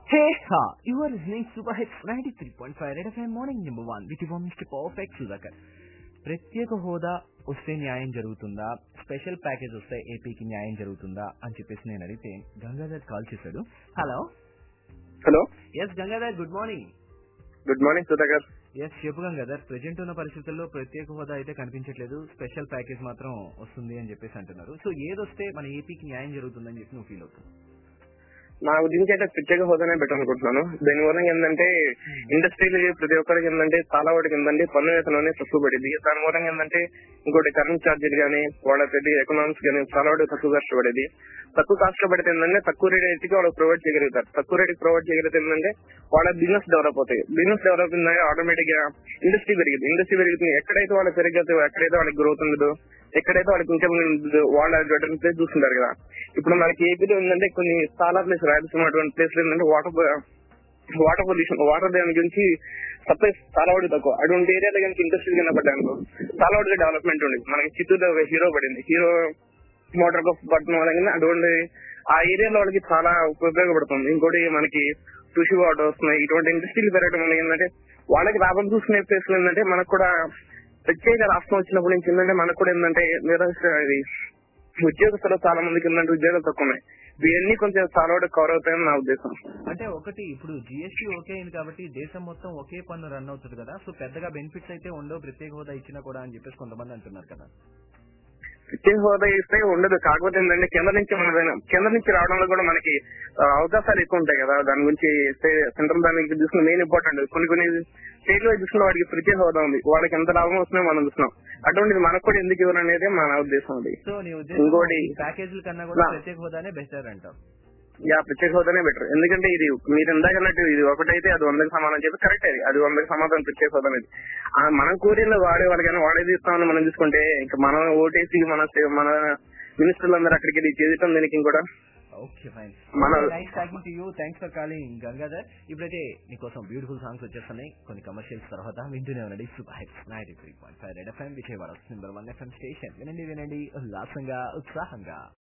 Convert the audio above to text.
Hey ha! You are listening Super Hits 93.5 Red FM Morning Number 1 with your Mr. Perfect Sudhakar. ప్రత్యేక హోదా వస్తే న్యాయం జరుగుతుందా special package వస్తే ఏపీకి న్యాయం జరుగుతుందా అని చెప్పేసి నేను అడిగితే గంగాధర్ కాల్ చేశాడు hello hello yes Gangadhar good morning good morning Sudhakar yes చెప్పు గంగాధర్ ప్రజెంట్ ఉన్న పరిస్థితుల్లో ప్రత్యేక హోదా అయితే కనిపించట్లేదు స్పెషల్ ప్యాకేజ్ మాత్రం వస్తుంది అని చెప్పేసి అంటున్నారు సో ఏదొస్తే మన ఏపీకి న్యాయం జరుగుతుందని చెప్పి నువ్వు ఫీల్ అవుతుంది నా గురించి అయితే ప్రత్యేక హోదానే బెటర్ అనుకుంటున్నాను దీని వల్ల ఏంటంటే ఇండస్ట్రీలు ప్రతి ఒక్కరికి ఏంటంటే చాలా వాటికి ఏంటంటే పన్ను వేతనం తక్కువ పడింది దాని మూలంగా ఏంటంటే ఇంకోటి కరెంట్ ఛార్జీలు కానీ వాళ్ళ ప్రతి ఎకనామిక్స్ కానీ చాలా వాటికి తక్కువ కాస్ట్ పడేది తక్కువ కాస్ట్ లో పడితే ఏంటంటే తక్కువ రేట్ కి వాళ్ళకి ప్రొవైడ్ చేయగలుగుతారు తక్కువ రేట్ కి ప్రొవైడ్ చేయగలిగితే ఏంటంటే వాళ్ళ బిజినెస్ డెవలప్ అవుతాయి బిజినెస్ డెవలప్ అయిందంటే ఆటోమేటిక్ గా ఇండస్ట్రీ పెరిగింది ఇండస్ట్రీ పెరుగుతుంది ఎక్కడైతే వాళ్ళకి పెరిగితే ఎక్కడైతే వాళ్ళకి గ్రోత్ ఉండదు ఎక్కడైతే వాళ్ళకి ఇంకా వాళ్ళ బెటర్ ప్లేస్ చూస్తుంటారు కదా ఇప్పుడు మనకి ఏపీలో ఏంటంటే కొన్ని చాలా ప్లేస్ రాయలసీమ అటువంటి ప్లేస్ ఏంటంటే వాటర్ వాటర్ పొల్యూషన్ వాటర్ దాని గురించి సప్లై చాలా వాడికి తక్కువ అటువంటి ఏరియాలో కనుక ఇండస్ట్రీ కింద పడ్డాను చాలా వాడికి డెవలప్మెంట్ ఉంది మనకి చిత్తూరులో ఒక హీరో పడింది హీరో మోటార్ కప్ పట్టడం వల్ల కానీ అటువంటి ఆ ఏరియాలో వాళ్ళకి చాలా ఉపయోగపడుతుంది ఇంకోటి మనకి కృషి వాటర్ వస్తున్నాయి ఇటువంటి ఇండస్ట్రీలు పెరగడం వల్ల ఏంటంటే వాళ్ళకి లాభం చూసుకునే ప్లేస్ ఏంటంటే మనకు కూడా ప్రత్యేక రాష్ట్రం వచ్చినప్పటి నుంచి ఏంటంటే మనకు కూడా ఏంటంటే నిరస ఇది ఉద్యోగస్తులు చాలా మందికి ఏంటంటే ఉద్యోగాలు తక్కువ ఉన్నాయి ఇవన్నీ కొంచెం చాలా వరకు కవర్ అవుతాయని నా ఉద్దేశం అంటే ఒకటి ఇప్పుడు జిఎస్టీ ఓకే అయింది కాబట్టి దేశం మొత్తం ఒకే పన్ను రన్ అవుతుంది కదా సో పెద్దగా బెనిఫిట్స్ అయితే ఉండవు ప్రత్యేక హోదా ఇచ్చినా కూడా అని చెప్పేసి కొంతమంది అంటున్నారు కదా ప్రత్యేక హోదా ఇస్తే ఉండదు కాకపోతే ఏంటంటే కేంద్ర నుంచి మన కేంద్ర నుంచి రావడంలో కూడా మనకి ఆ, అవకాశాలు ఎక్కువ ఉంటాయి కదా దాని గురించి సెంట్రల్ దానికి చూసుకున్న మెయిన్ ఇంపార్టెంట్ కొన్ని కొన్ని స్టేట్ లో చూసుకున్న వాడికి ప్రత్యేక హోదా ఉంది వాళ్ళకి ఎంత లాభం వస్తుందో మనం చూస్తున్నాం అటువంటిది మనకు కూడా ఎందుకు ఇవ్వరు అనేది మన ఉద్దేశం అది సో నీ ఉద్దేశం ఇంకోటి- ఈ ప్యాకేజీల కన్నా కూడా నా- ప్రత్యేక హోదానే బెటర్ అంటావు యా ప్రత్యేక హోదానే బెటర్ ఎందుకంటే ఇది మీరు ఇందాక అన్నట్టు ఇది ఒకటైతే అది వందకి సమానం చెప్పి కరెక్ట్ అది అది వందకి సమాధానం ప్రత్యేక హోదా అనేది ఆ, మనం కూలీలో వాడే వాళ్ళకైనా వాడేది ఇస్తామని మనం చూసుకుంటే ఇంకా మనం ఓటేసి మన మన మినిస్టర్లు అందరూ అక్కడికి వెళ్ళి చేయటం దీనికి ఇంకోటి ఓకే ఫైన్ మన- nice talking to you thanks for calling Gangadhar ఇప్పుడైతే నీకోసం బ్యూటిఫుల్ సాంగ్స్ వచ్చేస్తున్నాయి కొన్ని కమర్షియల్స్ తర్వాత వింటూనే ఉండండి super hits ninety three point five red FM Vijayawada number one FM station వినండి వినండి ఉల్లాసంగా ఉత్సాహంగా